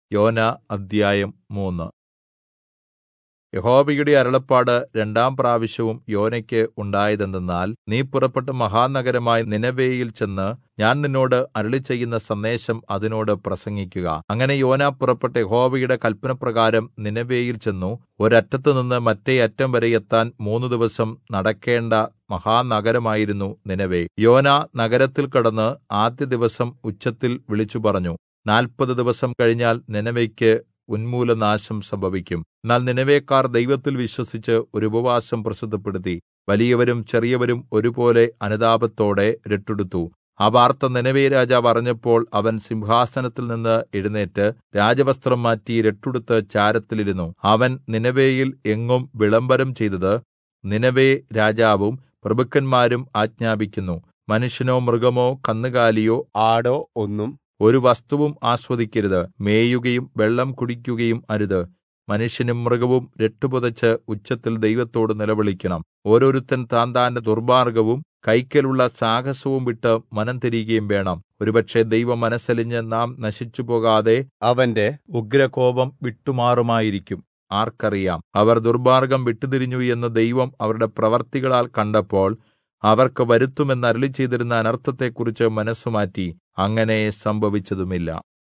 യോന അദ്ധ്യായം മൂന്ന് യഹോവയുടെ അരുളപ്പാട് രണ്ടാം പ്രാവശ്യവും യോനയ്ക്ക് ഉണ്ടായതെന്തെന്നാൽ നീ പുറപ്പെട്ട് മഹാനഗരമായ നിനവേയിൽ ചെന്ന് ഞാൻ നിന്നോട് അരുളിച്ചെയ്യുന്ന സന്ദേശം അതിനോട് പ്രസംഗിക്കുക അങ്ങനെ യോന പുറപ്പെട്ട് യഹോവയുടെ കല്പനപ്രകാരം നിനവേയിൽ ചെന്നു ഒരറ്റത്തുനിന്ന് മറ്റേ അറ്റം വരെ എത്താൻ മൂന്ന് ദിവസം നടക്കേണ്ട മഹാനഗരമായിരുന്നു നിനവേ യോന നഗരത്തിൽ കടന്ന് ആദ്യ ദിവസം ഉച്ചത്തിൽ വിളിച്ചു പറഞ്ഞു നാല്പത് ദിവസം കഴിഞ്ഞാൽ നിനവയ്ക്ക് ഉന്മൂലനാശം സംഭവിക്കും എന്നാൽ നിനവേക്കാർ ദൈവത്തിൽ വിശ്വസിച്ച് ഒരു ഉപവാസം പ്രസിദ്ധപ്പെടുത്തി വലിയവരും ചെറിയവരും ഒരുപോലെ അനുതാപത്തോടെ രട്ടുടുത്തു ആ വാർത്ത നിനവേ രാജാവ് അറിഞ്ഞപ്പോൾ അവൻ സിംഹാസനത്തിൽ നിന്ന് എഴുന്നേറ്റ് രാജവസ്ത്രം മാറ്റി രട്ടുടുത്ത് ചാരത്തിലിരുന്നു അവൻ നിനവേയിൽ എങ്ങും വിളംബരം ചെയ്തത് നിനവേ രാജാവും പ്രഭുക്കന്മാരും ആജ്ഞാപിക്കുന്നു മനുഷ്യനോ മൃഗമോ കന്നുകാലിയോ ആടോ ഒന്നും ഒരു വസ്തുവും ആസ്വദിക്കരുത് മേയുകയും വെള്ളം കുടിക്കുകയും അരുത് മനുഷ്യനും മൃഗവും രട്ടുപുതച്ച് ഉച്ചത്തിൽ ദൈവത്തോട് നിലവിളിക്കണം ഓരോരുത്തൻ താൻ താന്റെ ദുർമാർഗവും കൈക്കലുള്ള സാഹസവും വിട്ട് മനം തിരികയും വേണം ഒരുപക്ഷെ ദൈവം മനസ്സലിഞ്ഞ് നാം നശിച്ചുപോകാതെ അവന്റെ ഉഗ്രകോപം വിട്ടുമാറുമായിരിക്കും ആർക്കറിയാം അവർ ദുർമാർഗം വിട്ടുതിരിഞ്ഞു എന്ന് ദൈവം അവരുടെ പ്രവർത്തികളാൽ കണ്ടപ്പോൾ അവർക്ക് വരുത്തുമെന്ന് അരുളിച്ചെയ്തിരുന്ന അനർത്ഥത്തെക്കുറിച്ച് മനസ്സുമാറ്റി അങ്ങനെ സംഭവിച്ചതുമില്ല